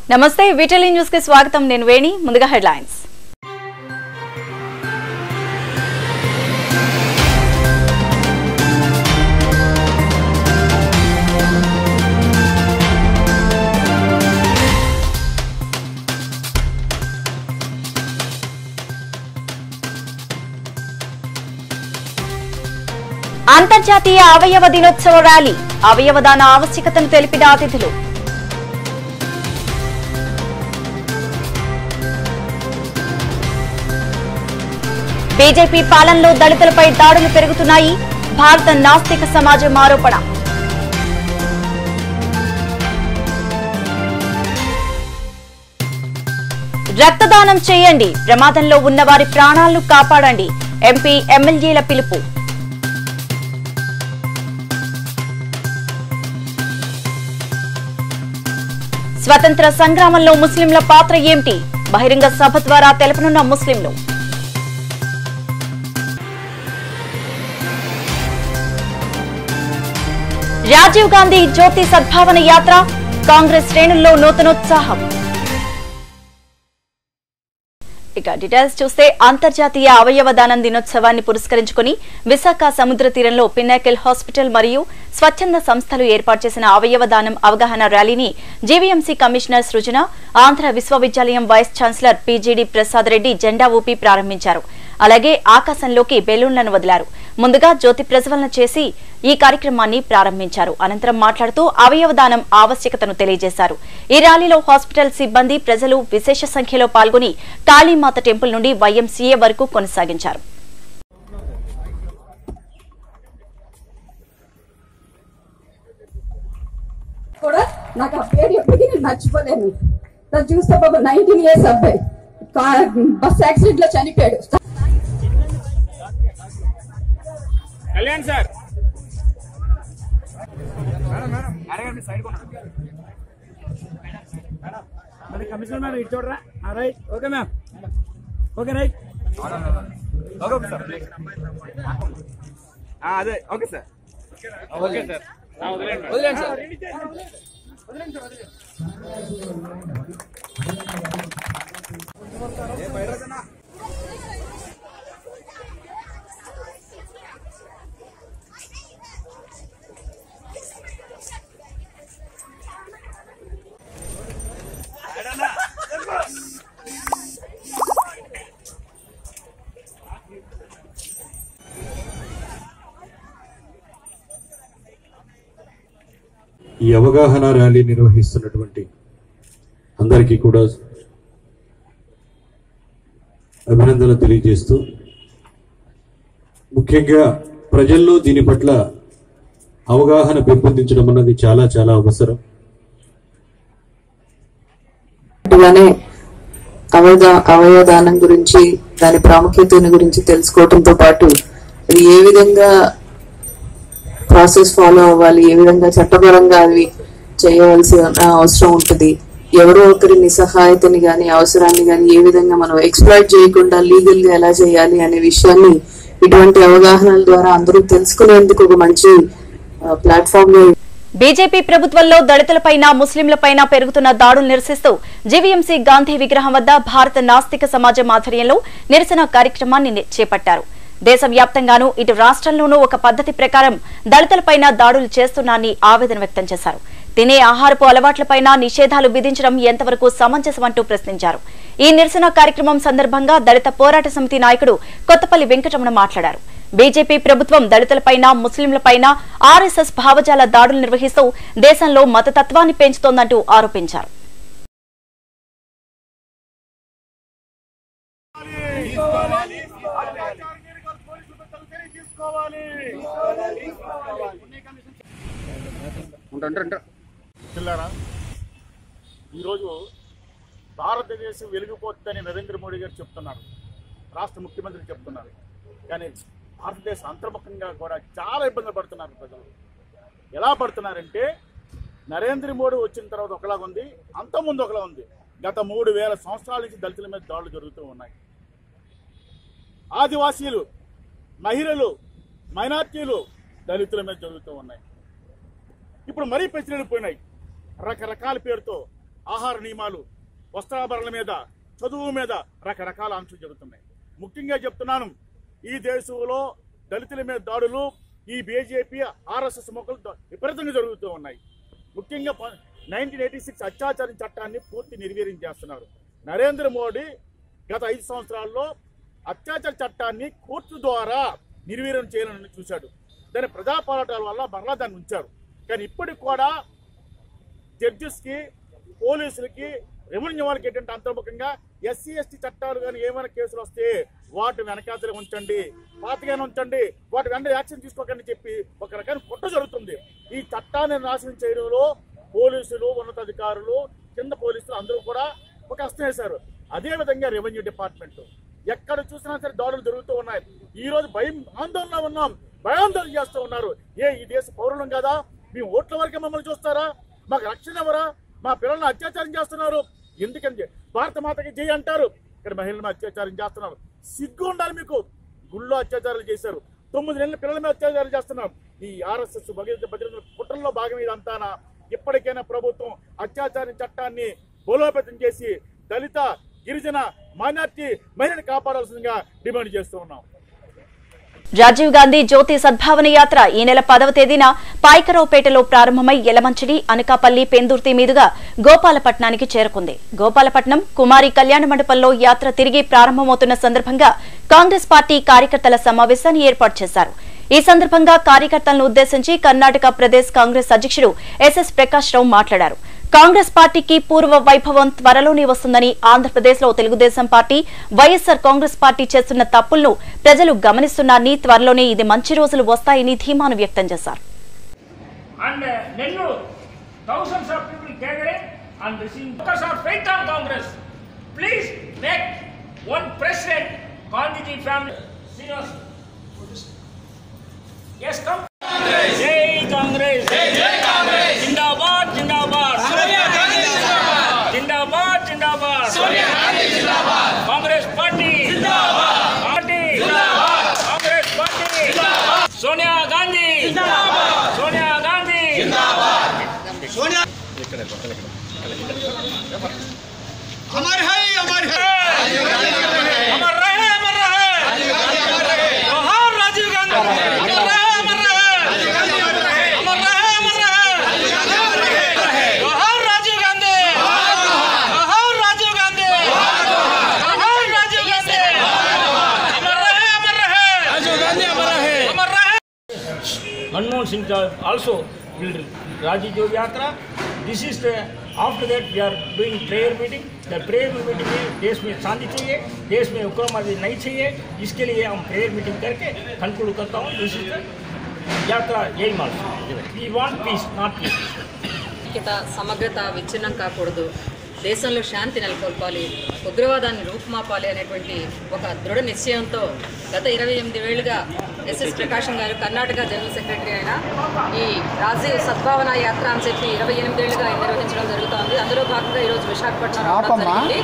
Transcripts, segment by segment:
నమస్తే విటలీ న్యూస్ కి స్వాగతం నేను వేణి ముందుగా హెడ్లైన్స్ అంతర్జాతీయ అవయవ దినోత్సవ ర్యాలీ అవయవ దాన ఆవశ్యకతను తెలిపిన అతిథులు బీజేపీ పాలనలో దళితులపై దాడులు పెరుగుతున్నాయి భారత నాస్తిక సమాజం ఆరోపణ రక్తదానం చేయండి ప్రమాదంలో ఉన్న వారి ప్రాణాలను కాపాడండి ఎంపీ ఎమ్మెల్యేల పిలుపు స్వతంత్ర సంగ్రామంలో ముస్లింల పాత్ర ఏమిటి బహిరంగ సభ ద్వారా తెలపనున్న ముస్లింలు రాజీవ్ గాంధీ జ్యోతి సద్భావన యాత్ర కాంగ్రెస్ శ్రేణుల్లో నూతనోత్సాహం ఇక డీటెయిల్స్ చూస్తే అంతర్జాతీయ అవయవ దానం దినోత్సవాన్ని పురస్కరించుకుని విశాఖ సముద్ర తీరంలో పిన్నాకిల్ హాస్పిటల్ మరియు స్వచ్ఛంద సంస్థలు ఏర్పాటు చేసిన అవయవ దానం అవగాహన ర్యాలీని జీవీఎంసీ కమిషనర్ సృజన ఆంధ్ర విశ్వవిద్యాలయం vice chancellor PGD Prasad Reddy జెండా ఊపి ప్రారంభించారు అలాగే ఆకాశంలోకి బెలూన్లను వదిలారు ముందుగా జ్యోతి ప్రజ్వలన చేసి ఈ కార్యక్రమాన్ని ప్రారంభించారు అనంతరం మాట్లాడుతూ అవయవ దానం ఆవశ్యకతను తెలియజేశారు ఈ ర్యాలీలో హాస్పిటల్ సిబ్బంది ప్రజలు విశేష సంఖ్యలో పాల్గొని కాళీమాత టెంపుల్ నుండి వైఎంసీఏ వరకు కొనసాగించారు కూడా నాకు ఆ పేరు ఎప్పటికీ నేను మర్చిపోలేను తను చూస్తే బాబా నైన్టీన్ ఇయర్స్ అబ్బాయి కా- బస్ యాక్సిడెంట్ లో చనిపోయాడు కళ్యాణ్ సార్ అడగండి సైడ్ మరి కమిషనర్ మేడం ఇటు చూడరా right okay ma'am okay right okay sir అదే ఓకే సార్ ఓకే సార్ వదిలేండి సార్ ఈ అవగాహన ర్యాలీ నిర్వహిస్తున్నటువంటి అందరికీ కూడా అభినందనలు తెలియజేస్తూ ముఖ్యంగా ప్రజల్లో దీని పట్ల అవగాహన పెంపొందించడం అన్నది చాలా చాలా అవసరం అటుగానే అవయదా అవయవదానం గురించి దాని ప్రాముఖ్యతను గురించి తెలుసుకోవడంతో పాటు అది ఏ విధంగా ప్రాసెస్ ఫాలో అవ్వాలి ఏ విధంగా చట్టపరంగా అవి చేయవలసిన అవసరం ఉంటుంది ఎవరో ఒకరి నిస్సహాయతని గాని అవసరాన్ని గాని ఏ విధంగా మనం ఎక్స్ప్లాయిట్ చేయకుండా లీగల్ గా ఎలా చేయాలి అనే విషయాన్ని ఇటువంటి అవగాహనల ద్వారా అందరూ తెలుసుకునేందుకు ఒక మంచి ప్లాట్ఫామ్ గా బీజేపీ ప్రభుత్వంలో దళితులపైన ముస్లింలపైన పెరుగుతున్న దాడులు నిరసిస్తూ జీవీఎంసీ గాంధీ విగ్రహం వద్ద భారత నాస్తిక సమాజం ఆధ్వర్యంలో నిరసన కార్యక్రమాన్ని ని- చేపట్టారు దేశవ్యాప్తంగానూ ఇటు రాష్ట్రంలోనూ ఒక పద్ధతి ప్రకారం దళితులపైన దాడులు చేస్తున్నారని ఆవేదన వ్యక్తం చేశారు తినే ఆహారపు అలవాట్లపైన నిషేధాలు విధించడం ఎంతవరకు సమంజసమంటూ ప్రశ్నించారు ఈ నిరసన కార్యక్రమం సందర్భంగా దళిత పోరాట సమితి నాయకుడు కొత్తపల్లి వెంకటరమణ మాట్లాడారు బీజేపీ ప్రభుత్వం దళితులపైన ముస్లింలపైన ఆర్ఎస్ఎస్ భావజాల దాడులు నిర్వహిస్తూ దేశంలో మతతత్వాన్ని పెంచుతోందంటూ ఆరోపించారు పిల్లారా ఈరోజు భారతదేశం వెలిగిపోతుందని నరేంద్ర మోడీ గారు చెప్తున్నారు రాష్ట్ర ముఖ్యమంత్రి చెప్తున్నారు కానీ భారతదేశ అంతర్ముఖంగా కూడా చాలా ఇబ్బందులు పడుతున్నారు ప్రజలు ఎలా పడుతున్నారంటే నరేంద్ర మోడీ వచ్చిన తర్వాత ఒకలాగా ఉంది అంతకుముందు ఒకలా ఉంది గత మూడు వేల సంవత్సరాల నుంచి దళితుల మీద దాడులు జరుగుతూ ఉన్నాయి ఆదివాసీలు మహిళలు మైనార్టీలు దళితుల మీద జరుగుతూ ఉన్నాయి ఇప్పుడు మరీ పెంచిపోయినాయి రకరకాల పేరుతో ఆహార నియమాలు వస్త్రాభరణల మీద చదువు మీద రకరకాల ఆంక్షలు జరుగుతున్నాయి ముఖ్యంగా చెప్తున్నాను ఈ దేశంలో దళితుల మీద దాడులు ఈ బీజేపీ ఆర్ఎస్ఎస్ మొక్కలు ద- విపరీతంగా జరుగుతూ ఉన్నాయి ముఖ్యంగా నైన్టీన్ ఎయిటీ సిక్స్ అత్యాచారం చట్టాన్ని పూర్తి నిర్వీర్యం చేస్తున్నారు నరేంద్ర మోడీ గత ఐదు సంవత్సరాల్లో అత్యాచార చట్టాన్ని కోర్టు ద్వారా నిర్వీర్యం చేయాలని చూశాడు దాని ప్రజా పోరాటాల వల్ల మరలా దాన్ని ఉంచారు కానీ ఇప్పటికి కూడా జడ్జెస్కి పోలీసులకి రెవెన్యూ వాళ్ళకి ఏంటంటే అంతర్ముఖంగా ఎస్సీ ఎస్టీ చట్టాలు కానీ ఏమైనా కేసులు వస్తే వాటి వెనకాతలే ఉంచండి పాతగానే ఉంచండి వాటి వెంట యాక్షన్ తీసుకోకండి చెప్పి ఒక రకమైన కుట్ర జరుగుతుంది ఈ చట్టాన్ని నాశనం చేయడంలో పోలీసులు ఉన్నతాధికారులు కింద పోలీసులు అందరూ కూడా ఒక హస్తం వేశారు అదే విధంగా రెవెన్యూ డిపార్ట్మెంట్ ఎక్కడ చూసినా సరే దాడులు జరుగుతూ ఉన్నాయి ఈ రోజు భయం ఆందోళన ఉన్నాం భయాందోళన చేస్తూ ఉన్నారు ఏ ఈ దేశ పౌరులం కదా మీ ఓట్ల వరకే మమ్మల్ని చూస్తారా మాకు రక్షణ ఎవరా మా పిల్లల్ని అత్యాచారం చేస్తున్నారు ఎందుకని భారత మాతకి జై అంటారు ఇక్కడ మహిళలను అత్యాచారం చేస్తున్నారు సిగ్గు ఉండాలి మీకు గుళ్ళో అత్యాచారాలు చేశారు తొమ్మిది నెలల పిల్లల మీద అత్యాచారం చేస్తున్నారు ఈ ఆర్ఎస్ఎస్ భగీరథ భద్రత కుట్రలో భాగం ఇదంతానా ఇప్పటికైనా ప్రభుత్వం అత్యాచారం చట్టాన్ని బలోపేతం చేసి దళిత గిరిజన మైనార్టీ మహిళని కాపాడాల్సిందిగా డిమాండ్ చేస్తూ ఉన్నాం రాజీవ్ గాంధీ జ్యోతి సద్భావన యాత్ర ఈ నెల పదవ తేదీన పాయకరావుపేటలో ప్రారంభమై యలమంచిడి అనకాపల్లి పెందుర్తి మీదుగా గోపాలపట్నానికి చేరుకుంది గోపాలపట్నం కుమారి కళ్యాణ మండపంలో యాత్ర తిరిగి ప్రారంభమవుతున్న సందర్భంగా కాంగ్రెస్ పార్టీ కార్యకర్తల సమావేశాన్ని ఏర్పాటు చేశారు ఈ సందర్భంగా కార్యకర్తలను ఉద్దేశించి కర్ణాటక ప్రదేశ్ కాంగ్రెస్ అధ్యక్షుడు ఎస్ఎస్ ప్రకాష్ రావు మాట్లాడారు కాంగ్రెస్ పార్టీకి పూర్వ వైభవం త్వరలోనే వస్తుందని ఆంధ్రప్రదేశ్ లో Telugu Desam party YSR Congress party చేస్తున్న తప్పులను ప్రజలు గమనిస్తున్నారని త్వరలోనే ఇది మంచి రోజులు వస్తాయని ధీమాను వ్యక్తం చేశారు and uh, Nellore, thousands of people gathering and receiving focus our faith on Congress. Please make one president, Gandhiji family. Serious. Yes, come. Jai Congress. Jai Congress. Jindabad, Jindabad. Sonia Gandhi Jindabad. Jindabad, Jindabad. Sonia Gandhi Jindabad. Congress Party. Jindabad. Party. Jindabad. Congress Party. Jindabad. Sonia Gandhi. Jindabad. Sonia Gandhi. अमर है अमर है अमर रहे अमर रहे जोहार राजीव गांधी अमर रहे अमर रहे अमर रहे अमर रहे जोहार राजीव गांधी जोहार राजीव गांधी जोहार राजीव गांधी अमर रहे अमर रहे राजीव गांधी अमर रहे अमर रहे Manmohan Singh also will Raji Jyoti Yatra. This is the after that we are doing prayer meeting. The prayer meeting में देश में शांति चाहिए देश में उग्रवादी नहीं चाहिए इसके लिए हम प्रेयर मीटिंग करके कंक्लूड करता हूँ दिस इज द यात्रा यही March we want peace not peace ఐక్యత సమగ్రత విచ్ఛిన్నం కాకూడదు దేశంలో శాంతి నెలకొల్పాలి ఉగ్రవాదాన్ని రూపుమాపాలి అనేటువంటి ఒక దృఢ నిశ్చయంతో గత ఇరవై ఎనిమిది వేళ్లుగా ఎస్ఎస్ ప్రకాశం గారు కర్ణాటక జనరల్ సెక్రటరీ అయిన ఈ రాజీవ్ సద్భావన యాత్ర అని చెప్పి ఇరవై ఎనిమిదేళ్లుగా ఆయన నిర్వహించడం జరుగుతోంది అందులో భాగంగా ఈరోజు విశాఖపట్నం రావడం జరిగింది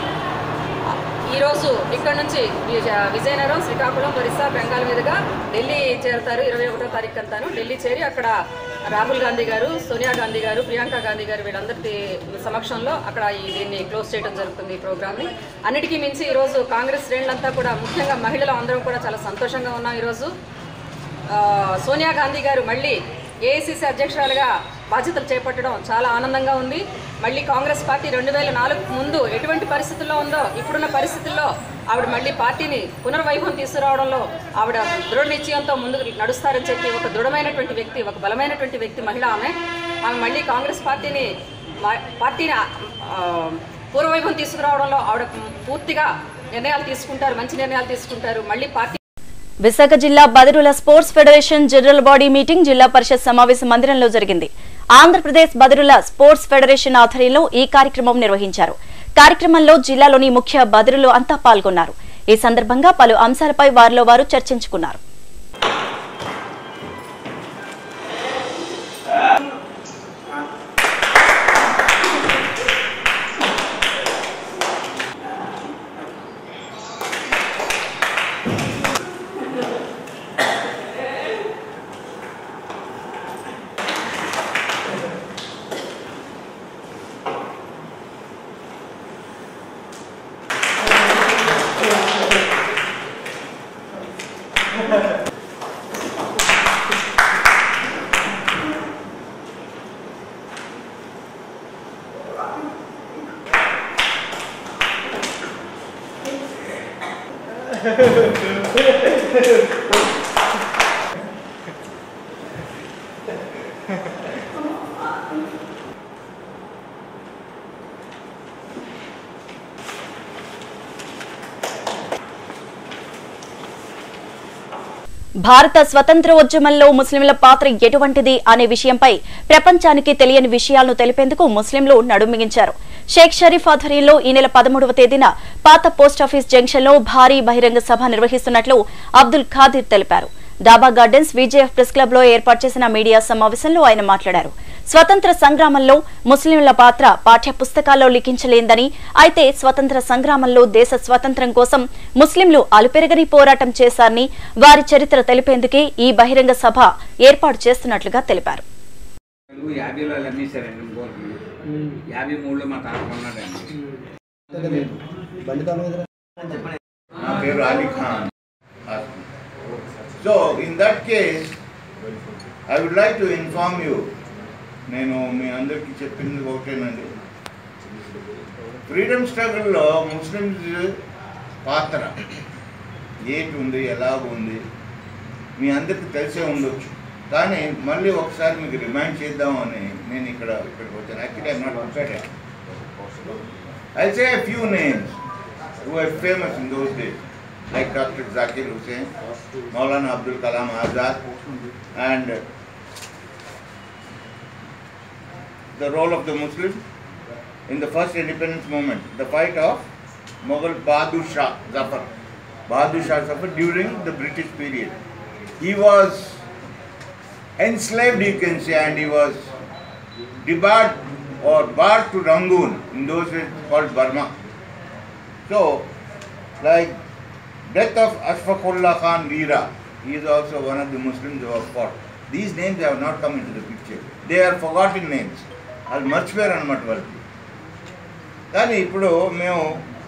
ఈరోజు ఇక్కడ నుంచి విజ- విజయనగరం శ్రీకాకుళం ఒరిస్సా బెంగాల్ మీదుగా ఢిల్లీ చేరుతారు ఇరవై ఒకటో తారీఖు అంతాను ఢిల్లీ చేరి అక్కడ రాహుల్ గాంధీ గారు సోనియా గాంధీ గారు ప్రియాంక గాంధీ గారు వీళ్ళందరి సమక్షంలో అక్కడ ఈ దీన్ని క్లోజ్ చేయడం జరుగుతుంది ఈ ప్రోగ్రామ్ని అన్నిటికీ మించి ఈరోజు కాంగ్రెస్ శ్రేణులంతా కూడా ముఖ్యంగా మహిళలు అందరం కూడా చాలా సంతోషంగా ఉన్నాం ఈరోజు ఆ, సోనియా గాంధీ గారు మళ్ళీ ఏఐసిసి అధ్యక్షురాలుగా బాధ్యతలు చేపట్టడం చాలా ఆనందంగా ఉంది మళ్ళీ కాంగ్రెస్ పార్టీ రెండు వేల నాలుగు ముందు ఎటువంటి పరిస్థితుల్లో ఉందో ఇప్పుడున్న పరిస్థితుల్లో ఆవిడ మళ్ళీ పార్టీని పునర్వైభవం తీసుకురావడంలో ఆవిడ దృఢ నిశ్చయంతో ముందుకు నడుస్తారని చెప్పి ఒక దృఢమైనటువంటి వ్యక్తి ఒక బలమైనటువంటి వ్యక్తి మహిళ ఆమె ఆమె మళ్ళీ కాంగ్రెస్ పార్టీని మా- పార్టీని ఆ, పూర్వవైభవం తీసుకురావడంలో ఆవిడ పూర్తిగా నిర్ణయాలు తీసుకుంటారు మంచి నిర్ణయాలు తీసుకుంటారు మళ్ళీ పార్టీ విశాఖ జిల్లా బదిరుల sports federation general body meeting zilla parishad సమావేశ మందిరంలో జరిగింది ఆంధ్రప్రదేశ్ బదిరుల స్పోర్ట్స్ ఫెడరేషన్ ఆధ్వర్యంలో ఈ కార్యక్రమం నిర్వహించారు కార్యక్రమంలో జిల్లాలోని ముఖ్య బదిరులు అంతా పాల్గొన్నారు ఈ సందర్భంగా పలు అంశాలపై వారిలో వారు చర్చించుకున్నారు భారత స్వతంత్ర ఉద్యమంలో ముస్లింల పాత్ర ఎటువంటిది అనే విషయంపై ప్రపంచానికి తెలియని విషయాలను తెలిపేందుకు ముస్లింలు నడుమిగించారు షేక్ షరీఫ్ ఆధ్వర్యంలో ఈ నెల పదమూడవ తేదీన పాత పోస్టాఫీస్ జంక్షన్ లో భారీ బహిరంగ సభ నిర్వహిస్తున్నట్లు అబ్దుల్ ఖాదిర్ తెలిపారు డాబా గార్డెన్స్ విజేఎఫ్ ప్రెస్ క్లబ్ లో ఏర్పాటు చేసిన మీడియా సమావేశంలో ఆయన మాట్లాడారు స్వతంత్ర సంగ్రామంలో ముస్లింల పాత్ర పాఠ్య పుస్తకాల్లో లిఖించలేందని అయితే స్వతంత్ర సంగ్రామంలో దేశ స్వతంత్రం కోసం ముస్లింలు అలుపెరగని పోరాటం చేశారని వారి చరిత్ర తెలిపేందుకే ఈ బహిరంగ సభ ఏర్పాటు చేస్తున్నట్లుగా తెలిపారు తెలుగు యాభైలో అమ్మేశారండి ఇంకోటి యాభై మూడులో మా తాత కొన్నాడండి నా పేరు Ali Khan so in that case I would like to inform you నేను మీ అందరికీ చెప్పింది ఒకటేనండి ఫ్రీడమ్ స్ట్రగుల్లో ముస్లిమ్స్ పాత్ర ఏంటి ఉంది ఎలాగ ఉంది మీ అందరికీ తెలిసే ఉండొచ్చు కానీ మళ్ళీ ఒకసారి మీకు రిమైండ్ చేద్దామని నేను ఇక్కడ ఇక్కడికి వచ్చాను actually I not prepared I say few names who were famous in those days, like Dr. Zakir Hussain, Maulana Abdul Kalam Azad, and the role of the Muslim in the first independence movement, the fight of Mughal Bahadur Shah Zafar, Bahadur Shah Zafar during the British period. He was enslaved, you can say, and he was debarred or barred to Rangoon, in those days called Burma. So, like death of Ashfaqullah Khan Veera, he is also one of the Muslims who have fought. These names have not come into the picture. They are forgotten names. వాళ్ళు మర్చిపోయారు అనమాట వాళ్ళకి కానీ ఇప్పుడు మేము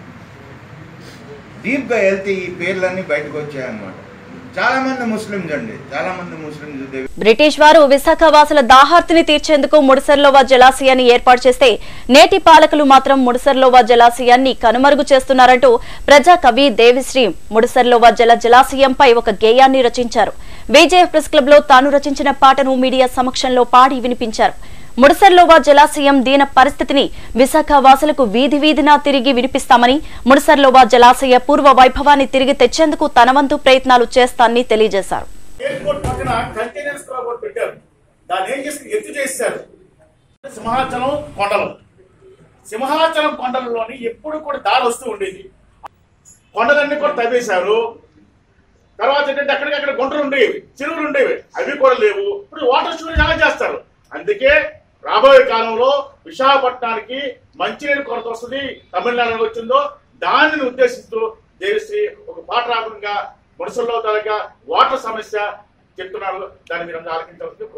డీప్గా వెళ్తే ఈ పేర్లన్నీ బయటకు వచ్చాయన్నమాట చాలామంది ముస్లిమ్స్ అండి చాలామంది ముస్లిమ్స్ దే బ్రిటిష్ వారు విశాఖ వాసుల దాహార్తిని తీర్చేందుకు ముడిసర్లోవా జలాశయాన్ని ఏర్పాటు చేస్తే నేటి పాలకులు మాత్రం ముడిసర్లోవా జలాశయాన్ని కనుమరుగు చేస్తున్నారంటూ ప్రజా కవి దేవిశ్రీ ముడిసర్లోవా జల జలాశయంపై ఒక గేయాన్ని రచించారు విజేఎఫ్ ప్రెస్ క్లబ్ లో తాను రచించిన పాటను మీడియా సమక్షంలో పాడి వినిపించారు ముడిసర్లోవా జలాశయం దీన పరిస్థితిని విశాఖ వాసులకు వీధి వీధినా తిరిగి వినిపిస్తామని ముడిసర్లోవా జలాశయ పూర్వ వైభవాన్ని తిరిగి తెచ్చేందుకు తన వంతు ప్రయత్నాలు చేస్తానని తెలియజేశారు ఎయిర్పోర్ట్ పక్కన కంటైనర్స్ కూడా ఒకటి పెట్టారు దాన్ని ఏం చేసి ఎత్తు చేశారు సింహాచలం కొండలు సింహాచలం కొండలలోని ఎప్పుడు కూడా దారి వస్తూ ఉండేది కొండలన్నీ కూడా తవ్వేశారు తర్వాత ఏంటంటే అక్కడికక్కడ గుంటలు ఉండేవి చెరువులు ఉండేవి అవి కూడా లేవు ఇప్పుడు వాటర్ స్టోరేజ్ ఎలా చేస్తారు అందుకే రాబోయే కాలంలో విశాఖపట్నానికి మంచినీరు కొరత వస్తుంది తమిళనాడు వచ్చిందో దానిని ఉద్దేశిస్తూ దేవిశ్రీ ఒక పాట రాకుండా మునసల్లో తాలూకా వాటర్ సమస్య చెప్తున్నారు దాన్ని మీరు అందరూ ఆలకించాల్సింది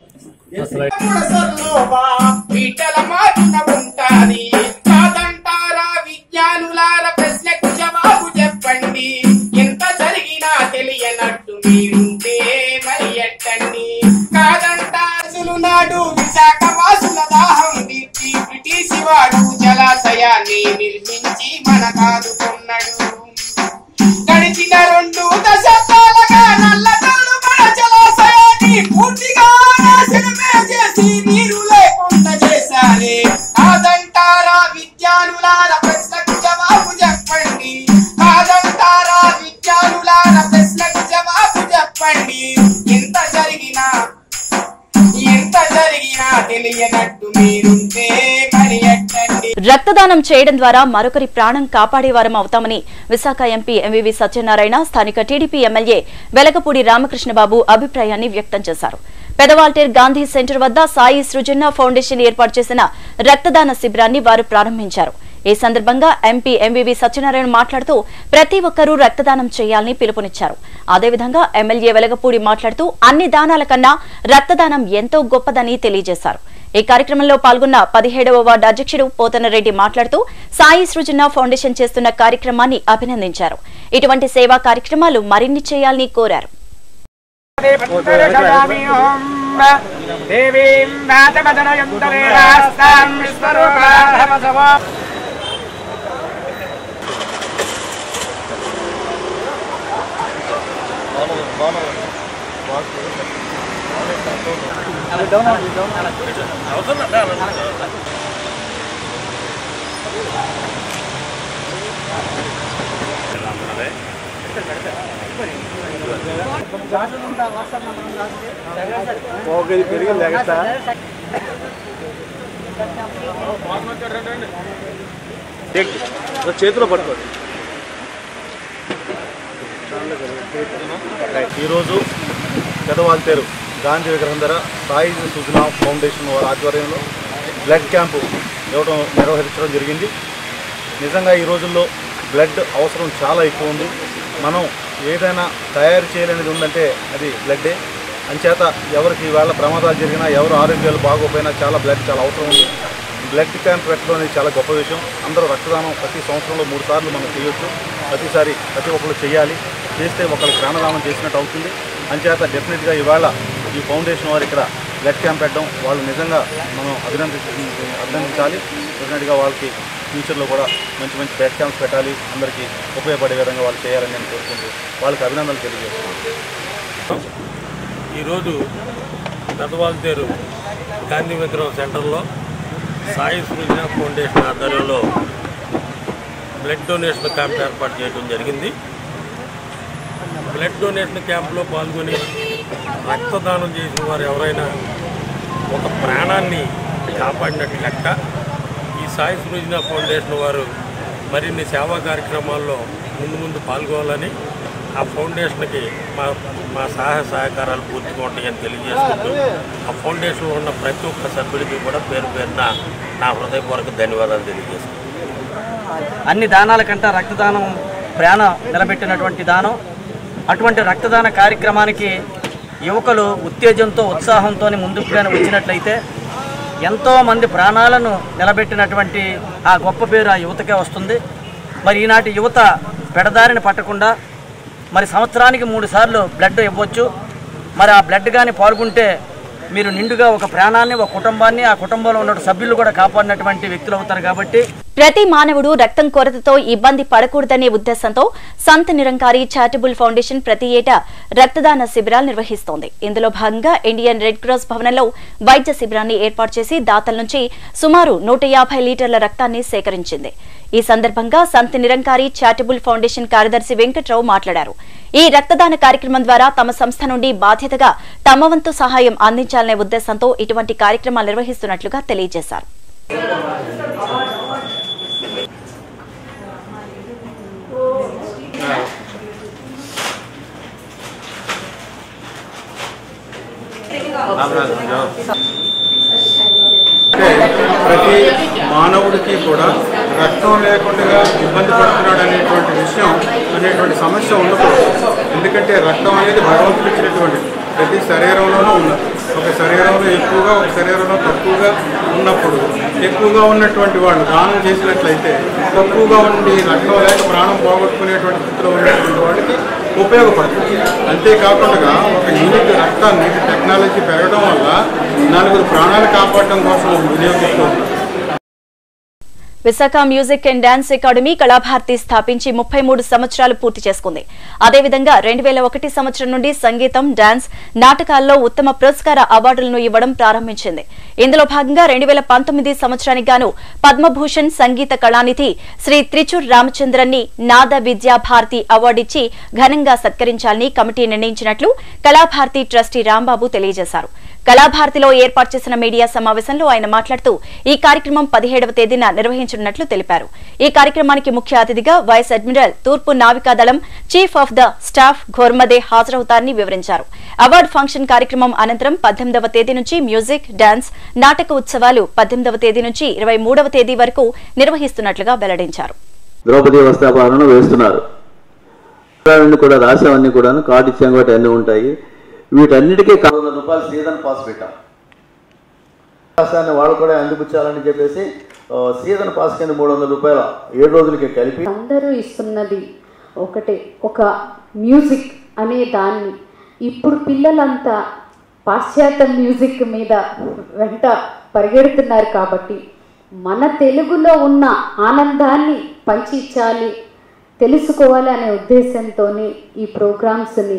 కోరుతున్నాను పీటల మాటున ఉంటాది కాదంటారా విజ్ఞానులార ప్రశ్నకు జవాబు చెప్పండి ఎంత జరిగినా తెలియనట్టు మీరుంటే మరి ఎట్టండి కాదంటాసులు నాడు విశాఖ వాసుల దాహం తీర్చి బ్రిటిష్ వాడు జలాశయాన్ని నిర్మించి మన కాదుకున్నాడు గడిచిన రెండు దశాబ్దాలుగా నల్లకల్లు మన జలాశయాన్ని పూర్తిగా నాశనమే చేసి నీరు లేకుండా చేశారే కాదంటారా విజ్ఞానులార ప్రశ్నకు జవాబు చెప్పండి కాదంటారా విజ్ఞానులార ప్రశ్నకు జవాబు చెప్పండి ఎంత జరిగినా ఎంత జరిగినా తెలియనట్టు మీరుంటే మరి ఎట్టండి రక్తదానం చేయడం ద్వారా మరొకరి ప్రాణం కాపాడేవారం అవుతామని విశాఖ ఎంపీ ఎంవివి సత్యనారాయణ స్థానిక టీడీపీ ఎమ్మెల్యే వెలగపూడి రామకృష్ణబాబు అభిప్రాయాన్ని వ్యక్తం చేశారు పెదవాల్టేర్ గాంధీ సెంటర్ వద్ద సాయి సృజన్న ఫౌండేషన్ ఏర్పాటు చేసిన రక్తదాన శిబిరాన్ని వారు ప్రారంభించారు ఈ సందర్భంగా ఎంపీ ఎంవివి సత్యనారాయణ మాట్లాడుతూ ప్రతి ఒక్కరూ రక్తదానం చేయాలని పిలుపునిచ్చారు అదేవిధంగా ఎమ్మెల్యే వెలగపూడి మాట్లాడుతూ అన్ని దానాల కన్నా రక్తదానం ఎంతో గొప్పదని తెలియజేశారు ఈ కార్యక్రమంలో పాల్గొన్న పదిహేడవ వార్డు అధ్యక్షుడు పోతనరెడ్డి మాట్లాడుతూ సాయి సృజన ఫౌండేషన్ చేస్తున్న కార్యక్రమాన్ని అభినందించారు ఇటువంటి సేవా కార్యక్రమాలు మరిన్ని చేయాలని కోరారు దేవీం వాచమదనయంతరేరాస్తాం విశ్వరూపాధమసవ చేతిలో పట్టుకోండి ఈరోజు పెదవాల్తేరు గాంధీ విగ్రహం ధర సాయి సుజనా ఫౌండేషన్ వారి ఆధ్వర్యంలో బ్లడ్ క్యాంపు ఇవ్వడం నిర్వహించడం జరిగింది నిజంగా ఈ రోజుల్లో బ్లడ్ అవసరం చాలా ఎక్కువ ఉంది మనం ఏదైనా తయారు చేయలేనిది ఉందంటే అది బ్లడ్డే అంచేత ఎవరికి ఇవాళ ప్రమాదాలు జరిగినా ఎవరు ఆరోగ్యాలు బాగోపోయినా చాలా బ్లడ్ చాలా అవసరం ఉంది బ్లడ్ క్యాంప్ పెట్టడం అనేది చాలా గొప్ప విషయం అందరూ రక్తదానం ప్రతి సంవత్సరంలో మూడు సార్లు మనం చేయొచ్చు ప్రతిసారి ప్రతి ఒక్కరు చేయాలి చేస్తే ఒకరికి ప్రాణదానం చేసినట్టు అవుతుంది అంచేత డెఫినెట్గా ఇవాళ ఈ ఫౌండేషన్ వారు ఇక్కడ బ్లడ్ క్యాంప్ పెట్టడం వాళ్ళు నిజంగా మనం అభినంది అభినందించాలి డెఫినెట్గా వాళ్ళకి ఫ్యూచర్లో కూడా మంచి మంచి బ్లడ్ క్యాంప్స్ పెట్టాలి అందరికీ ఉపయోగపడే విధంగా వాళ్ళు చేయాలని నేను కోరుకుంటూ వాళ్ళకి అభినందనలు తెలియజేస్తున్నాను ఈరోజు పెద్దవాల్తేరు గాంధీ విగ్రహం సెంటర్లో సాయి సృజన ఫౌండేషన్ ఆధ్వర్యంలో బ్లడ్ డొనేషన్ క్యాంప్ ఏర్పాటు చేయడం జరిగింది బ్లడ్ డొనేషన్ క్యాంప్లో పాల్గొని రక్తదానం చేసిన వారు ఎవరైనా ఒక ప్రాణాన్ని కాపాడినట్టు లెక్క ఈ సాయి సృజన ఫౌండేషన్ వారు మరిన్ని సేవా కార్యక్రమాల్లో ముందు ముందు పాల్గొనాలని ఆ ఫౌండేషన్కి మా మా సహాయ సహకారాలు పూర్తిగా ఉంటాయని తెలియజేసుకుంటూ ఆ ఫౌండేషన్లో ఉన్న ప్రతి ఒక్క సభ్యుడికి కూడా పేరు పేరున నా హృదయపూర్వక ధన్యవాదాలు తెలియజేస్తున్నాను అన్ని దానాల కంటే రక్తదానం ప్రాణం నిలబెట్టినటువంటి దానం అటువంటి రక్తదాన కార్యక్రమానికి యువకులు ఉత్తేజంతో ఉత్సాహంతో ముందుకు కానీ వచ్చినట్లయితే ఎంతోమంది ప్రాణాలను నిలబెట్టినటువంటి ఆ గొప్ప పేరు ఆ యువతకే వస్తుంది మరి ఈనాటి యువత పెడదారిని పట్టకుండా మరి సంవత్సరానికి మూడు సార్లు బ్లడ్ ఇవ్వచ్చు మరి ఆ బ్లడ్ కానీ పాల్గొంటే మీరు నిండుగా ఒక ప్రాణాన్ని ఒక కుటుంబాన్ని ఆ కుటుంబంలో ఉన్న సభ్యులు కూడా కాపాడినటువంటి వ్యక్తులు అవుతారు కాబట్టి ప్రతి మానవుడు రక్తం కొరతతో ఇబ్బంది పడకూడదనే ఉద్దేశంతో సంత్ నిరంకారి చారిటబుల్ ఫౌండేషన్ ప్రతి ఏటా రక్తదాన శిబిరాలు నిర్వహిస్తోంది ఇందులో భాగంగా ఇండియన్ రెడ్ క్రాస్ భవనంలో వైద్య శిబిరాన్ని ఏర్పాటు చేసి దాతల నుంచి సుమారు నూట యాభై లీటర్ల రక్తాన్ని సేకరించింది ఈ సందర్భంగా సంత్ నిరంకారి చారిటబుల్ ఫౌండేషన్ కార్యదర్శి వెంకట్రావు మాట్లాడారు ఈ రక్తదాన కార్యక్రమం ద్వారా తమ సంస్థ నుండి బాధ్యతగా తమ వంతు సహాయం అందించాలనే ఉద్దేశంతో ఇటువంటి కార్యక్రమాలు నిర్వహిస్తున్నట్లుగా తెలియజేశారు ప్రతి మానవుడికి కూడా రక్తం లేకుండా ఇబ్బంది పడుతున్నాడు అనేటువంటి విషయం అనేటువంటి సమస్య ఉండకూడదు ఎందుకంటే రక్తం అనేది భగవంతుడు ఇచ్చినటువంటిది ప్రతి శరీరంలోనూ ఉన్నది ఒక శరీరంలో ఎక్కువగా ఒక శరీరంలో తక్కువగా ఉన్నప్పుడు ఎక్కువగా ఉన్నటువంటి వాళ్ళు దానం చేసినట్లయితే తక్కువగా ఉండి రక్తం లేక ప్రాణం పోగొట్టుకునేటువంటి స్థితిలో ఉన్నటువంటి వాడికి ఉపయోగపడుతుంది అంతేకాకుండా ఒక యూనిట్ రక్తాన్ని టెక్నాలజీ పెరగడం వల్ల నలుగురు ప్రాణాలు కాపాడడం కోసం వినియోగిస్తుంది Visakha music and dance academy Kalabharathi స్థాపించి ముప్పై మూడు సంవత్సరాలు పూర్తి చేసుకుంది అదేవిధంగా రెండు వేల ఒకటి సంవత్సరం నుండి సంగీతం డాన్స్ నాటకాల్లో ఉత్తమ పురస్కార అవార్డులను ఇవ్వడం ప్రారంభించింది ఇందులో భాగంగా రెండు వేల పంతొమ్మిది సంవత్సరానికి గాను పద్మభూషణ్ సంగీత కళానిధి శ్రీ త్రిచూర్ రామచంద్రన్ ని నాద విద్యా భారతి అవార్డిచ్చి ఘనంగా సత్కరించాలని కమిటీ నిర్ణయించినట్లు కళాభారతి ట్రస్టీ రాంబాబు తెలియజేశారు కళాభారతిలో ఏర్పాటు చేసిన మీడియా సమావేశంలో ఆయన మాట్లాడుతూ ఈ కార్యక్రమం పదిహేడవ తేదీన నిర్వహించనున్నట్లు తెలిపారు ఈ కార్యక్రమానికి ముఖ్య అతిథిగా వైస్ అడ్మిరల్ తూర్పు నావికాదళం chief of the staff Ghormade హాజరవుతారని వివరించారు అవార్డు ఫంక్షన్ కార్యక్రమం అనంతరం పద్దెనిమిదవ తేదీ నుంచి మ్యూజిక్ డాన్స్ నాటక ఉత్సవాలు పద్దెనిమిదవ తేదీ నుంచి ఇరవై మూడవ తేదీ వరకు నిర్వహిస్తున్నట్లుగా వెల్లడించారు ద్రౌపది వస్త్రాభరణం వేస్తున్నారు చిత్రాలన్నీ కూడా రాసేవన్నీ కూడాను కార్డు ఇచ్చాం కాబట్టి అన్నీ ఉంటాయి వీటన్నిటికీ కాదు వందల రూపాయలు సీజన్ పాస్ పెట్టాం రాష్ట్రాన్ని వాళ్ళు కూడా అందిపుచ్చాలని చెప్పేసి ఆ, సీజన్ పాస్ కింద మూడు వందల రూపాయలు ఏడు రోజులకి కలిపి అందరూ ఇస్తున్నది ఒకటే ఒక మ్యూజిక్ అనే దాన్ని ఇప్పుడు పిల్లలంతా పాశ్చాత్య మ్యూజిక్ మీద వెంట పరిగెడుతున్నారు కాబట్టి మన తెలుగులో ఉన్న ఆనందాన్ని పంచి ఇచ్చాలి తెలుసుకోవాలి అనే ఉద్దేశంతోనే ఈ ప్రోగ్రామ్స్ని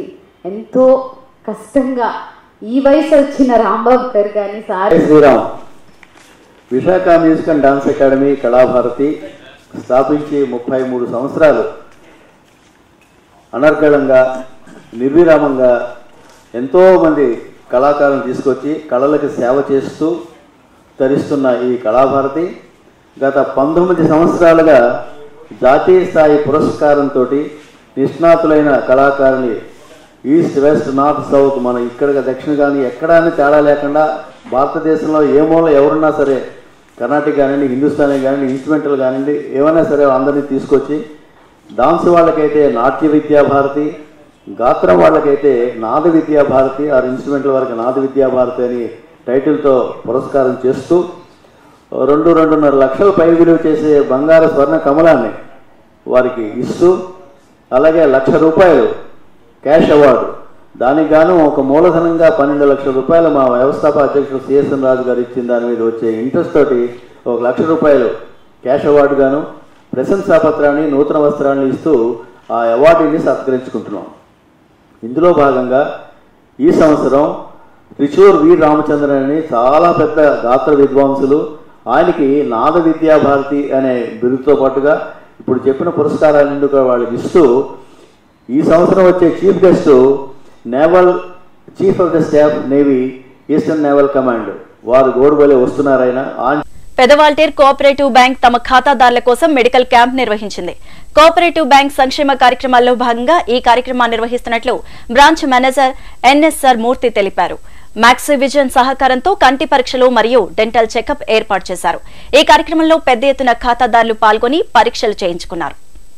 ఎంతో కష్టంగా ఈ వయసు వచ్చిన రాంబాబు గారు కానీ సార్ జై Sriram Visakha music and dance academy Kalabharathi స్థాపించి ముప్పై మూడు సంవత్సరాలు అనర్గళంగా నిర్విరామంగా ఎంతోమంది కళాకారులను తీసుకొచ్చి కళలకు సేవ చేస్తూ తరిస్తున్న ఈ కళాభారతి గత పంతొమ్మిది సంవత్సరాలుగా జాతీయ స్థాయి పురస్కారంతో నిష్ణాతులైన కళాకారుని ఈస్ట్ వెస్ట్ నార్త్ సౌత్ మన ఇక్కడ దక్షిణ కానీ ఎక్కడా అని తేడా లేకుండా భారతదేశంలో ఏ మూల ఎవరున్నా సరే కర్ణాటక కానివ్వండి హిందుస్థానీ కానివ్వండి ఇన్స్ట్రుమెంటల్ కానివ్వండి ఏమైనా సరే అందరినీ తీసుకొచ్చి డాన్స్ వాళ్ళకైతే నాట్య విద్యా భారతి గాత్రం వాళ్ళకైతే నాద విద్యా భారతి ఆర్ ఇన్స్ట్రుమెంటల్ వారికి నాద విద్యా భారతి అని టైటిల్తో పురస్కారం చేస్తూ రెండు రెండున్నర లక్షల పై విలువ చేసే బంగారు స్వర్ణ కమలాన్ని వారికి ఇస్తూ అలాగే లక్ష రూపాయలు క్యాష్ అవార్డు దానికి గాను ఒక మూలధనంగా పన్నెండు లక్షల రూపాయలు మా వ్యవస్థాపక అధ్యక్షుడు సిఎస్ఎన్ రాజు గారు ఇచ్చిన దాని మీద వచ్చే ఇంట్రెస్ట్ తోటి ఒక లక్ష రూపాయలు క్యాష్ అవార్డు గాను ప్రశంసాపత్రాన్ని నూతన వస్త్రాన్ని ఇస్తూ ఆ అవార్డుని సత్కరించుకుంటున్నాం ఇందులో భాగంగా ఈ సంవత్సరం త్రిచూర్ వి రామచంద్రన్ అని చాలా పెద్ద గాత్ర విద్వాంసులు ఆయనకి నాద విద్యా భారతి అనే బిరుదుతో పాటుగా ఇప్పుడు చెప్పిన పురస్కారాలను కూడా వాళ్ళకి ఇస్తూ ఈ సంవత్సరం వచ్చే chief guest naval chief of the staff navy eastern naval command వారు గోడుబలే వస్తున్నారైనా ఆయన పెదవాల్టేర్ కోఆపరేటివ్ బ్యాంక్ తమ ఖాతాదారుల కోసం మెడికల్ క్యాంప్ నిర్వహించింది కోఆపరేటివ్ బ్యాంక్ సంక్షేమ కార్యక్రమాల్లో భాగంగా ఈ కార్యక్రమాన్ని నిర్వహిస్తున్నట్లు బ్రాంచ్ మేనేజర్ ఎన్ఎస్ఆర్ మూర్తి తెలిపారు మ్యాక్సివిజన్ సహకారంతో కంటి పరీక్షలు మరియు డెంటల్ చెకప్ ఏర్పాటు చేశారు ఈ కార్యక్రమంలో పెద్ద ఎత్తున ఖాతాదారులు పాల్గొని పరీక్షలు చేయించుకున్నారు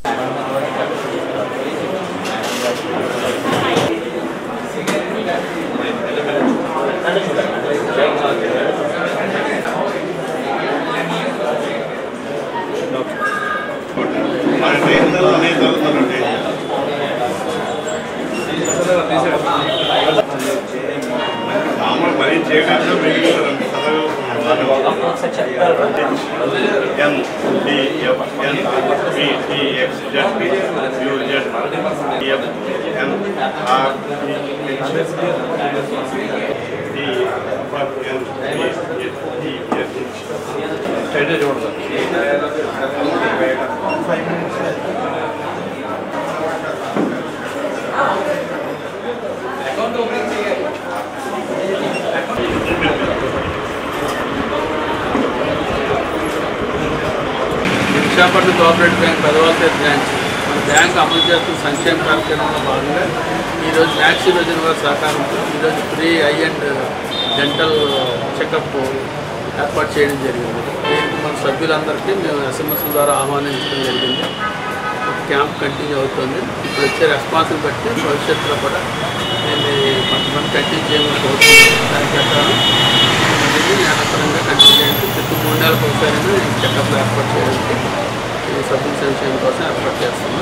Visakhapatnam cooperative bank Pedawaltair branch మన బ్యాంక్ అమలు చేస్తున్న సంక్షేమ కార్యక్రమంలో భాగంగా ఈరోజు మ్యాక్సీ రోజున వారి సహకారంతో ఈరోజు free eye and dental checkup ఏర్పాటు చేయడం జరిగింది దీనికి మన సభ్యులందరికీ మేము ఎస్ఎంఎస్ ద్వారా ఆహ్వానించడం జరిగింది క్యాంప్ కంటిన్యూ అవుతుంది ఇప్పుడు వచ్చే రెస్పాన్స్ని బట్టి భవిష్యత్తులో కూడా మేము కొంతమంది కంటిన్యూ చేయమని కోరుతున్నాం దాని ప్రకారం అనేది నిరంతరంగా కంటిన్యూ చేయడానికి ప్రతి మూడు నెలలకు ఒకసారి చెకప్ ఏర్పాటు చేయడానికి ఈ సభ్యుల సంక్షేమం కోసం ఏర్పాటు చేస్తున్నాం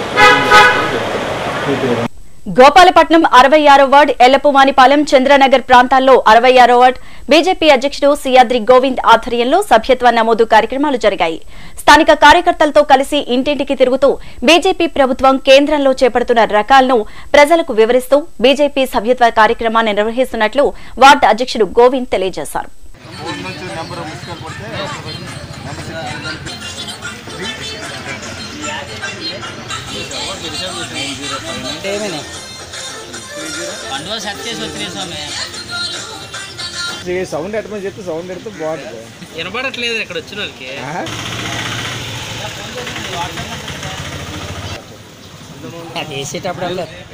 గోపాలపట్నం అరవై ఆరో వార్డ్ ఎల్లపువానిపాలెం చంద్రనగర్ ప్రాంతాల్లో అరవై ఆరో వార్డ్ బీజేపీ అధ్యక్షుడు సియాద్రి గోవింద్ ఆధ్వర్యంలో సభ్యత్వ నమోదు కార్యక్రమాలు జరిగాయి స్థానిక కార్యకర్తలతో కలిసి ఇంటింటికి తిరుగుతూ బీజేపీ ప్రభుత్వం కేంద్రంలో చేపడుతున్న రకాలను ప్రజలకు వివరిస్తూ బీజేపీ సభ్యత్వ కార్యక్రమాన్ని నిర్వహిస్తున్నట్లు వార్డు అధ్యక్షుడు గోవింద్ తెలియజేశారు పండుగ సెట్ చేసి వచ్చినాయి స్వామి సౌండ్ ఎట్టమని చెప్తే సౌండ్ ఎడితే బాగుంటుంది వినబడట్లేదు ఇక్కడ వచ్చిన వాళ్ళకి అది వేసేటప్పుడు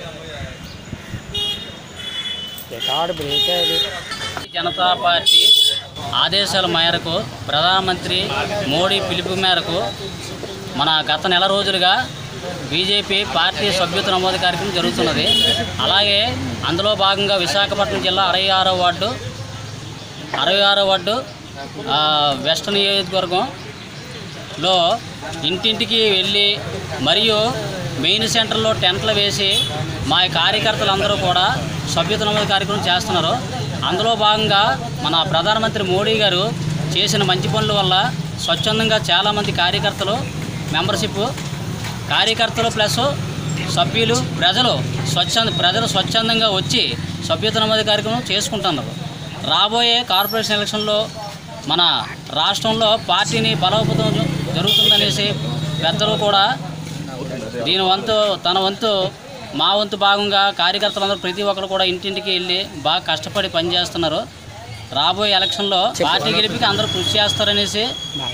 రికార్డు బ్రేక్ అయ్యేది జనతా పార్టీ ఆదేశాల మేరకు ప్రధానమంత్రి మోడీ పిలుపు మేరకు మన గత నెల రోజులుగా బీజేపీ పార్టీ సభ్యత్వ నమోదు కార్యక్రమం జరుగుతున్నది అలాగే అందులో భాగంగా విశాఖపట్నం జిల్లా అరవై ఆరో వార్డు అరవై ఆరో వార్డు ఆ, వెస్ట్ నియోజకవర్గంలో ఇంటింటికి వెళ్ళి మరియు మెయిన్ సెంటర్లో టెంట్లు వేసి మా కార్యకర్తలందరూ కూడా సభ్యత్వ నమోదు కార్యక్రమం చేస్తున్నారు అందులో భాగంగా మన ప్రధానమంత్రి మోడీ గారు చేసిన మంచి పనుల వల్ల స్వచ్ఛందంగా చాలామంది కార్యకర్తలు మెంబర్షిప్ కార్యకర్తలు ప్లస్ సభ్యులు ప్రజలు స్వచ్ఛంద ప్రజలు స్వచ్ఛందంగా వచ్చి సభ్యత నమోదు కార్యక్రమం చేసుకుంటున్నారు రాబోయే కార్పొరేషన్ ఎలక్షన్లో మన రాష్ట్రంలో పార్టీని బలోపేతం జరుగుతుందనేసి పెద్దలు కూడా దీని వంతు తన వంతు మా వంతు భాగంగా కార్యకర్తలందరూ ప్రతి ఒక్కరు కూడా ఇంటింటికి వెళ్ళి బాగా కష్టపడి పనిచేస్తున్నారు రాబోయే ఎలక్షన్లో పార్టీ గెలిపికి అందరూ కృషి చేస్తారనేసి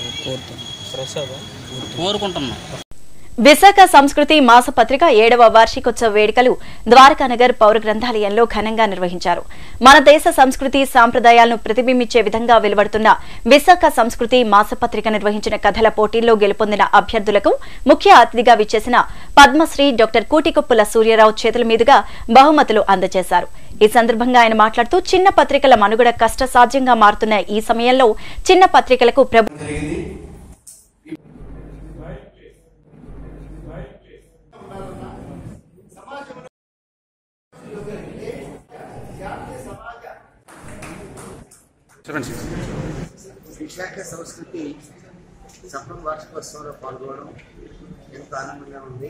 కోరుకుంటున్నాం విశాఖ సంస్కృతి మాసపత్రిక ఏడవ వార్షికోత్సవ వేడుకలు ద్వారకానగర్ పౌర గ్రంథాలయంలో ఘనంగా నిర్వహించారు మన దేశ సంస్కృతి సాంప్రదాయాలను ప్రతిబింబించే విధంగా వెలువడుతున్న విశాఖ సంస్కృతి మాసపత్రిక నిర్వహించిన కథల పోటీల్లో గెలుపొందిన అభ్యర్థులకు ముఖ్య అతిథిగా విచ్చేసిన పద్మశ్రీ డాక్టర్ కూటికొప్పుల సూర్యరావు చేతుల మీదుగా బహుమతులు అందజేశారు ఈ సందర్భంగా ఆయన మాట్లాడుతూ చిన్న పత్రికల మనుగడ కష్టసాధ్యంగా మారుతున్న ఈ సమయంలో చిన్న పత్రికలకు ప్రభు విశాఖ సంస్కృతి సఫలం వార్షికోత్సవంలో పాల్గొనడం ఎంతో ఆనందంగా ఉంది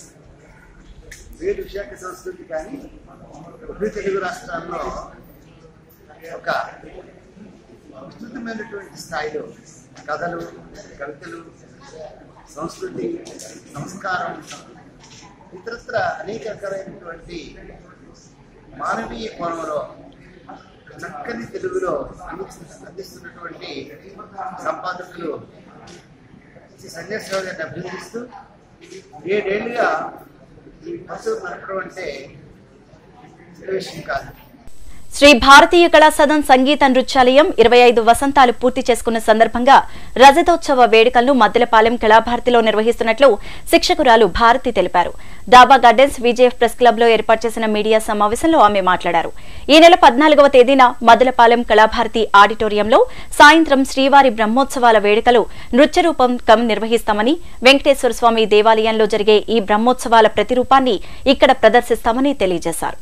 వేరు విశాఖ సంస్కృతి కానీ ఉభయ తెలుగు రాష్ట్రాల్లో ఒక విస్తృతమైనటువంటి స్థాయిలో కథలు కవితలు సంస్కృతి సంస్కారం ఇతరత్ర అనేక రకాలైనటువంటి మానవీయ కోణంలో చక్కని తెలుగులో అందిస్తు- అందిస్తున్నటువంటి సంపాదకులు శ్రీ సన్యాసరావు గారిని అభినందిస్తూ ఏడేళ్లుగా ఈ పశువు నడపడం అంటే చిన్న విషయం కాదు శ్రీ భారతీయ కళా సదన్ సంగీత నృత్యాలయం ఇరవై ఐదు వసంతాలు పూర్తి చేసుకున్న సందర్భంగా రజతోత్సవ వేడుకలను మద్దెలపాలెం కళాభారతిలో నిర్వహిస్తున్నట్లు శిక్షకురాలు భారతి తెలిపారు Daba gardens VJF press club లో ఏర్పాటు చేసిన మీడియా సమావేశంలో ఆమె మాట్లాడారు ఈ నెల పద్నాలుగవ తేదీన మద్దెలపాలెం కళాభారతి ఆడిటోరియంలో సాయంత్రం శ్రీవారి బ్రహ్మోత్సవాల వేడుకలు నృత్య రూపం కం నిర్వహిస్తామని వెంకటేశ్వర స్వామి దేవాలయంలో జరిగే ఈ బ్రహ్మోత్సవాల ప్రతిరూపాన్ని ఇక్కడ ప్రదర్శిస్తామని తెలియజేశారు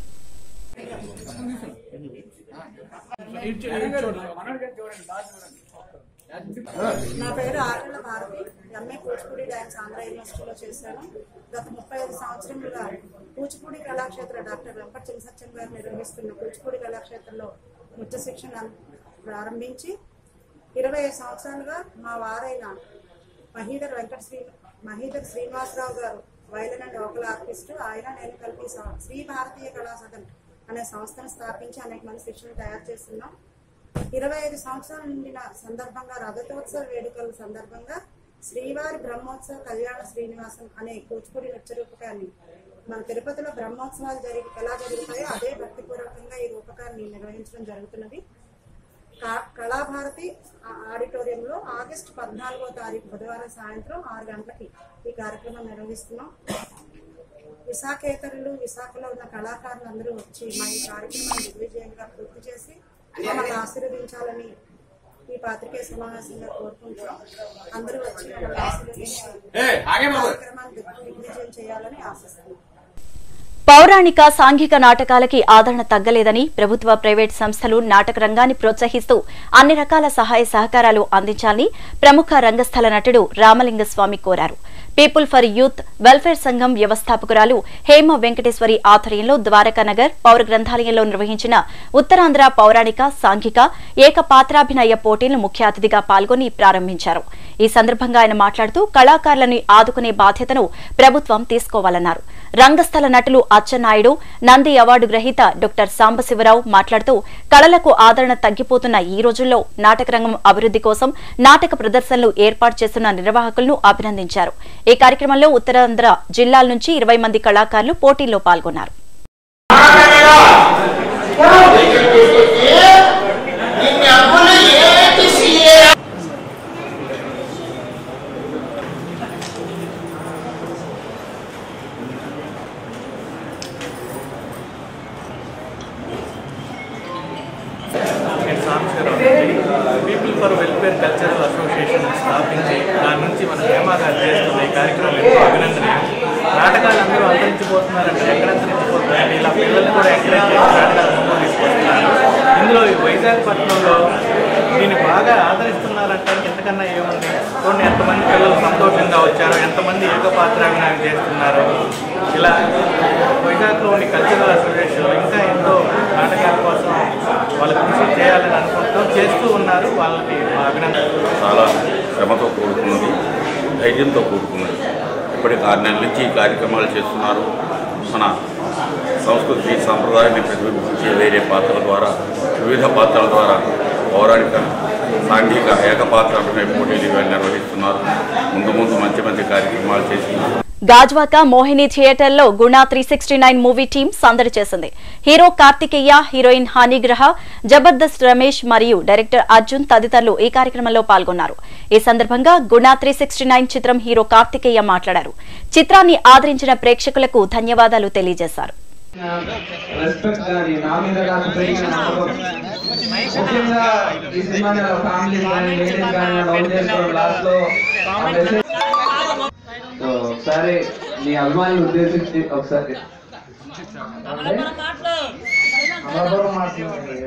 నా పేరు R L Bharathi MA Kuchipudi dance Andhra యూనివర్సిటీలో చేశాను గత ముప్పై ఐదు సంవత్సరములుగా కూచిపూడి కళాక్షేత్ర డాక్టర్ వెంపటి చినసత్యం గారు నిర్వహిస్తున్న కూచిపూడి కళాక్షేత్రంలో నృత్య శిక్షణ ప్రారంభించి ఇరవై ఐదు సంవత్సరాలుగా మా వారైన మహీధర్ వెంకట శ్రీ మహీధర్ శ్రీనివాసరావు గారు వైలన్ అండ్ వోకల్ ఆర్టిస్ట్ ఆయన నేను కలిపి సం- శ్రీ భారతీయ కళా సదన్ అనే సంస్థను స్థాపించి అనేక మంది శిక్షణ తయారు చేస్తున్నాం ఇరవై ఐదు సంవత్సరాలు నిండిన సందర్భంగా రథోత్సవ వేడుకల సందర్భంగా శ్రీవారి బ్రహ్మోత్సవ కళ్యాణ శ్రీనివాసం అనే కూచిపూడి నృత్య రూపకాన్ని మన తిరుపతిలో బ్రహ్మోత్సవాలు జరిగి ఎలా జరుగుతాయో అదే భక్తిపూర్వకంగా ఈ రూపకాన్ని నిర్వహించడం జరుగుతున్నది కా- కళాభారతి ఆ- ఆడిటోరియంలో ఆగస్టు పద్నాలుగో తారీఖు బుధవారం సాయంత్రం ఆరు గంటలకి ఈ కార్యక్రమం నిర్వహిస్తున్నాం విశాఖేతరులు విశాఖలో ఉన్న కళాకారులు అందరూ వచ్చి మా ఈ కార్యక్రమాన్ని దిగ్విజయంగా పూర్తి చేసి మమ్మల్ని ఆశీర్వదించాలని ఈ పాత్రికేయ సమావేశంగా కోరుకుంటున్నాం అందరూ వచ్చి మమ్మల్ని ఆశీర్వదించి కార్యక్రమాన్ని దిగ్- దిగ్విజయం చేయాలని ఆశిస్తున్నాం పౌరాణిక సాంఘిక నాటకాలకి ఆదరణ తగ్గలేదని ప్రభుత్వ ప్రైవేట్ సంస్థలు నాటక రంగాన్ని ప్రోత్సహిస్తూ అన్ని రకాల సహాయ సహకారాలు అందించాలని ప్రముఖ రంగస్థల నటుడు రామలింగస్వామి కోరారు పీపుల్ ఫర్ యూత్ వెల్ఫేర్ సంఘం వ్యవస్థాపకురాలు హేమ వెంకటేశ్వరి ఆధ్వర్యంలో ద్వారకానగర్ పౌర గ్రంథాలయంలో నిర్వహించిన ఉత్తరాంధ్ర పౌరాణిక సాంఘిక ఏకపాత్రాభినయ పోటీలను ముఖ్య అతిథిగా పాల్గొని ప్రారంభించారు ఈ సందర్భంగా ఆయన మాట్లాడుతూ కళాకారులను ఆదుకునే బాధ్యతను ప్రభుత్వం తీసుకోవాలన్నారు రంగస్థల నటులు అచ్చెన్నాయుడు నంది అవార్డు గ్రహీత డాక్టర్ సాంబశివరావు మాట్లాడుతూ కళలకు ఆదరణ తగ్గిపోతున్న ఈ రోజుల్లో నాటక రంగం అభివృద్ధి కోసం నాటక ప్రదర్శనలు ఏర్పాటు చేస్తున్న నిర్వాహకులను అభినందించారు ఈ కార్యక్రమంలో ఉత్తరాంధ్ర జిల్లాల నుంచి ఇరవై మంది కళాకారులు పోటీల్లో పాల్గొన్నారు నేను Sambasiva Rao people for welfare cultural association స్థాపించి దాని నుంచి మన హేమా గారు చేస్తున్న ఈ కార్యక్రమం ఎంతో అభినందనీయం నాటకాలు అందరూ అంతరించిపోతున్నారంటే ఎక్కడ అంతరించిపోతున్నారంటే ఇలా పిల్లల్ని కూడా ఎంకరేజ్ చేసి నాటకాలు ముందుకు తీసుకొస్తున్నారు ఇందులో ఈ వైజాగ్ పట్టణంలో దీన్ని బాగా ఆదరిస్తున్నారు ఆనందాలంటానికి ఎంతకన్నా ఏముంది చూడండి ఎంతమంది పిల్లలు సంతోషంగా వచ్చారు ఎంతమంది ఏకపాత్రాభినయం చేస్తున్నారు ఇలా వైజాగ్లోని కల్చరల్ అసోసియేషన్ ఇంకా ఎంతో నాటకాల కోసం వాళ్ళు కృషి చేయాలని అనుకుంటూ చేస్తూ ఉన్నారు వాళ్ళకి మా అభినందనలు చాలా శ్రమతో కూడుకున్నది ధైర్యంతో కూడుకున్నది ఇప్పటికి ఆరు నెలల నుంచి ఈ కార్యక్రమాలు చేస్తున్నారు మన సంస్కృతి సాంప్రదాయాన్ని ప్రతిబింబించే వేరే పాత్రల ద్వారా వివిధ పాత్రల ద్వారా పౌరాణిక సాంఘిక ఏకపాత్ర అభినయ పోటీలు ఇవన్నీ నిర్వహిస్తున్నారు ముందు ముందు మంచి మంచి కార్యక్రమాలు చేసి గాజ్వాక మోహిని థియేటర్ లో Guna three sixty nine movie team సందడి చేసింది హీరో కార్తికేయ హీరోయిన్ హానిగ్రహ జబర్దస్త్ రమేష్ మరియు డైరెక్టర్ అర్జున్ తదితరులు ఈ కార్యక్రమంలో పాల్గొన్నారు ఈ సందర్భంగా గుణ త్రీ సిక్స్టీ నైన్ చిత్రం హీరో కార్తికేయ మాట్లాడారు చిత్రాన్ని ఆదరించిన ప్రేక్షకులకు ధన్యవాదాలు తెలియజేశారు రెస్పెక్ట్ కానీ నా మీద నాకు పెరిగిన నమ్మకం ముఖ్యంగా ఈ సినిమాని ఫ్యామిలీ కానీ లేడీస్ కానీ లవ్ చేసుకోవడం లాస్ట్ లో ఆ message- సో ఒకసారి మీ అభిమానులు ఉద్దేశించి ఒకసారి అమలాపురం మాట్లాడండి.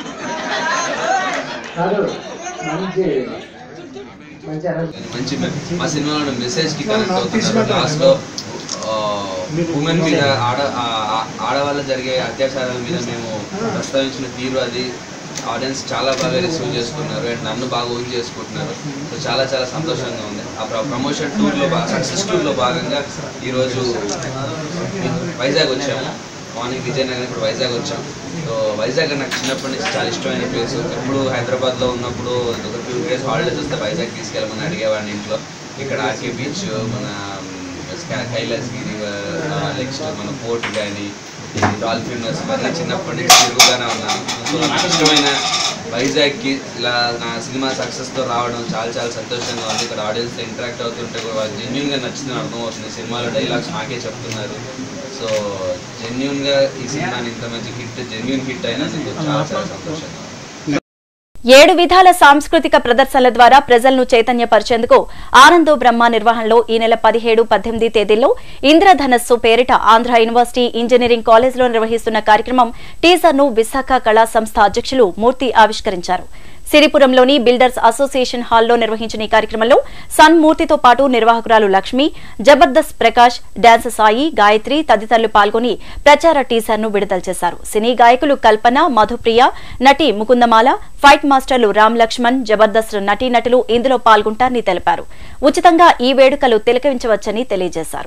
కాదు మంచి మంచి ఎనర్జీ మంచి మా సినిమాలో మెసేజ్ కి కనెక్ట్ అవుతున్నారు లాస్ట్ లో ఉమెన్ మీద ఆడ ఆ- ఆ- ఆడవాళ్ళ జరిగే అత్యాచారాల మీద మేము ప్రస్తావించిన తీరు అది ఆడియన్స్ చాలా బాగా రిసీవ్ చేసుకున్నారు అండ్ నన్ను బాగా ఓన్ చేసుకుంటున్నారు సో చాలా చాలా సంతోషంగా ఉంది ఆ ప్ర- ప్రమోషన్ టూర్లో బాగా సక్సెస్ టూర్లో భాగంగా ఈరోజు వైజాగ్ వచ్చాము మార్నింగ్ విజయనగరం ఇప్పుడు వైజాగ్ వచ్చాం సో వైజాగ్ నాకు చిన్నప్పటి నుంచి చాలా ఇష్టమైన ప్లేస్ ఎప్పుడు హైదరాబాద్లో ఉన్నప్పుడు ఒక టూ డేస్ హాలిడేస్ వస్తే వైజాగ్ తీసుకెళ్ళమని అడిగేవాడిని ఇంట్లో ఇక్కడ ఆర్కే బీచ్ మన స్కా- కైలాసగిరి నెక్స్ట్ మన పోర్ట్ కానీ డాల్ఫిన్ ఇవన్నీ చిన్నప్పటి నుంచి తిరుగుతూనే ఉన్నాను సో నాకు ఇష్టమైన వైజాగ్కి ఇలా నా సినిమా సక్సెస్తో రావడం చాలా చాలా సంతోషంగా ఉంది ఇక్కడ ఆడియన్స్తో ఇంటరాక్ట్ అవుతుంటే కూడా వాళ్ళు జెన్యున్గా నచ్చిందని అర్థమవుతుంది సినిమాలో డైలాగ్స్ నాకే చెప్తున్నారు సో జెన్యున్గా ఈ సినిమాని ఇంత మంచి హిట్ జెన్యున్ హిట్ అయినందుకు చాలా చాలా సంతోషంగా ఉంది. ఏడు విధాల సాంస్కృతిక ప్రదర్శనల ద్వారా ప్రజలను చైతన్యపరిచేందుకు ఆనందో బ్రహ్మ నిర్వహణలో ఈ నెల పదిహేడు పద్దెనిమిది తేదీల్లో ఇంద్రధనస్సు పేరిట ఆంధ్ర యూనివర్సిటీ ఇంజనీరింగ్ కాలేజ్లో నిర్వహిస్తున్న కార్యక్రమం టీజర్ను విశాఖ కళా సంస్థ అధ్యక్షులు మూర్తి ఆవిష్కరించారు సిరిపురంలోని బిల్డర్స్ అసోసియేషన్ హాల్లో నిర్వహించిన ఈ కార్యక్రమంలో సన్ మూర్తితో పాటు నిర్వాహకురాలు లక్ష్మి జబర్దస్త్ ప్రకాష్ డాన్స్ సాయి గాయత్రి తదితరులు పాల్గొని ప్రచార టీజర్ను విడుదల చేశారు సినీ గాయకులు కల్పన మధుప్రియ నటి ముకుందమాల ఫైట్ మాస్టర్లు రామ్ లక్ష్మణ్ జబర్దస్త్ నటీనటులు ఇందులో పాల్గొంటారని తెలిపారు ఉచితంగా ఈ వేడుకలు తిలకించవచ్చని తెలియజేశారు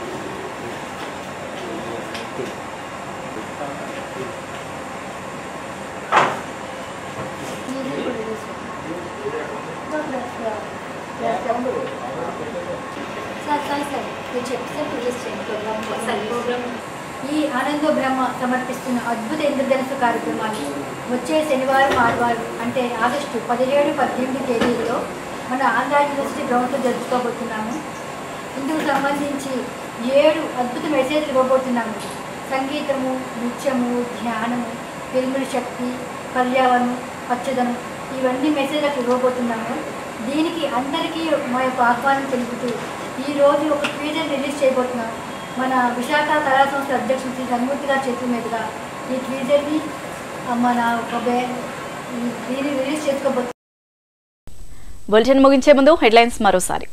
సార్ సార్ సార్ మీరు చెప్తే రిలీజ్ చేయండి ప్రోగ్రామ్ సార్ ప్రోగ్రామ్ ఈ ఆనందో బ్రహ్మ సమర్పిస్తున్న అద్భుత ఇంద్రధనుసు కార్యక్రమాన్ని వచ్చే శనివారం ఆదివారం అంటే ఆగస్టు పదిహేడు పద్దెనిమిది తేదీల్లో మన ఆంధ్ర యూనివర్సిటీ గ్రౌండ్లో జరుపుకోబోతున్నాము ఇందుకు సంబంధించి ఏడు అద్భుత మెసేజ్లు ఇవ్వబోతున్నాము సంగీతము నృత్యము ధ్యానము వెలుగుల శక్తి పర్యావరణం పచ్చదనం ఇవన్నీ మెసేజ్లకు ఇవ్వబోతున్నాము దీనికి అందరికీ మా యొక్క ఆహ్వానం తెలుపుతూ ఈరోజు ఒక ట్వీజర్ రిలీజ్ చేయబోతున్నాం మన విశాఖ కళా సంస్థ అధ్యక్షుడు శ్రీ రంగమూర్తి గారి చేతుల మీదుగా ఈ ట్వీజర్ని ఆ, మన ఒక బే- ఈ- దీన్ని రిలీజ్ చేసుకోబోతున్నాం బులెటిన్ ముగించే ముందు హెడ్లైన్స్ మరోసారి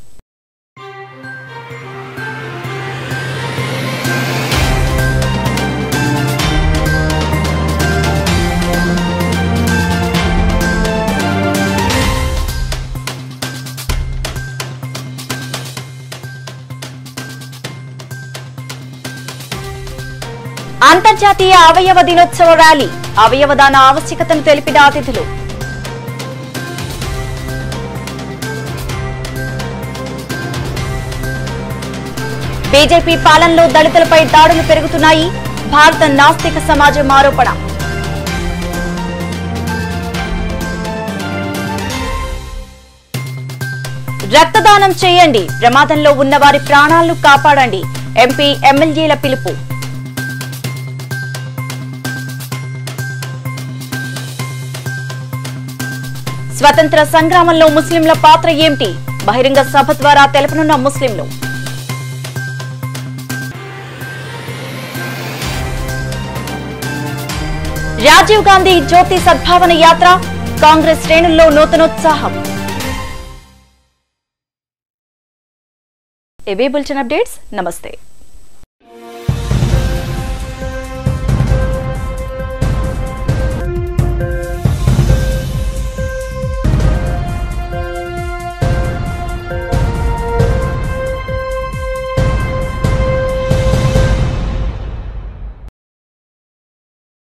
అంతర్జాతీయ అవయవ దినోత్సవ ర్యాలీ అవయవదాన ఆవశ్యకతను తెలిపిన అతిథులు బీజేపీ పాలనలో దళితులపై దాడులు పెరుగుతున్నాయి భారత నాస్తిక సమాజం ఆరోపణ రక్తదానం చేయండి ప్రమాదంలో ఉన్న వారి ప్రాణాలను కాపాడండి ఎంపీ ఎమ్మెల్యేల పిలుపు స్వతంత్ర సంగ్రామంలో ముస్లింల పాత్ర ఏమిటి బహిరంగ సభ ద్వారా తెలపనున్న ముస్లింలు రాజీవ్ గాంధీ జ్యోతి సద్భావన యాత్ర కాంగ్రెస్ శ్రేణుల్లో నూతనోత్సాహం ఏవే బులెటిన్ అప్డేట్స్ నమస్తే